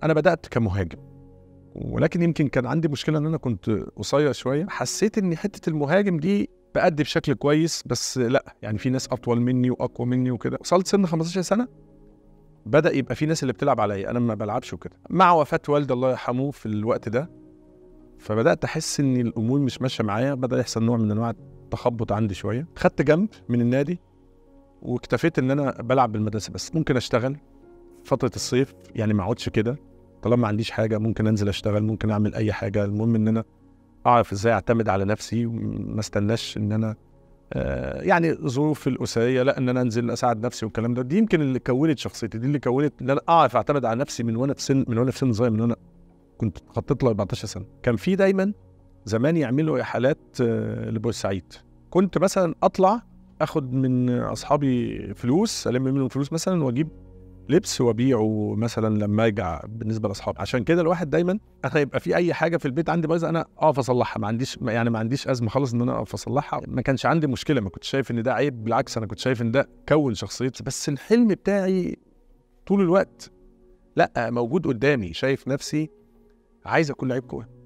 انا بدات كمهاجم ولكن يمكن كان عندي مشكله ان انا كنت قصير شويه حسيت ان حته المهاجم دي بأدي بشكل كويس بس لا يعني في ناس اطول مني واقوى مني وكده وصلت سن 15 سنه بدا يبقى في ناس اللي بتلعب عليا انا ما بلعبش وكده مع وفاه والدي الله يرحمه في الوقت ده فبدات احس ان الامور مش ماشيه معايا بدا يحصل نوع من انواع التخبط عندي شويه خدت جنب من النادي واكتفيت ان انا بلعب بالمدرسه بس ممكن اشتغل فتره الصيف يعني ما اقعدش كده طالما ما عنديش حاجه ممكن انزل اشتغل ممكن اعمل اي حاجه المهم ان انا اعرف ازاي اعتمد على نفسي وما استناش ان انا آه، يعني ظروف الاسريه لا ان انا انزل اساعد نفسي والكلام ده دي يمكن اللي كونت شخصيتي دي اللي كونت ان انا اعرف اعتمد على نفسي من وانا في سن من وانا في سن صغير من وانا كنت خطيت ل 14 سنه كان في دايما زمان يعملوا رحلات آه، لبورسعيد كنت مثلا اطلع اخد من اصحابي فلوس الم منهم فلوس مثلا واجيب لبس وابيعه مثلا لما ارجع بالنسبه لاصحابي عشان كده الواحد دايما انا يبقى في اي حاجه في البيت عندي بايظه انا اقف اصلحها ما عنديش يعني ما عنديش ازمه خالص ان انا اقف اصلحها ما كانش عندي مشكله ما كنتش شايف ان ده عيب بالعكس انا كنت شايف ان ده كون شخصيتي بس الحلم بتاعي طول الوقت لا موجود قدامي شايف نفسي عايز اكون لعيب كوره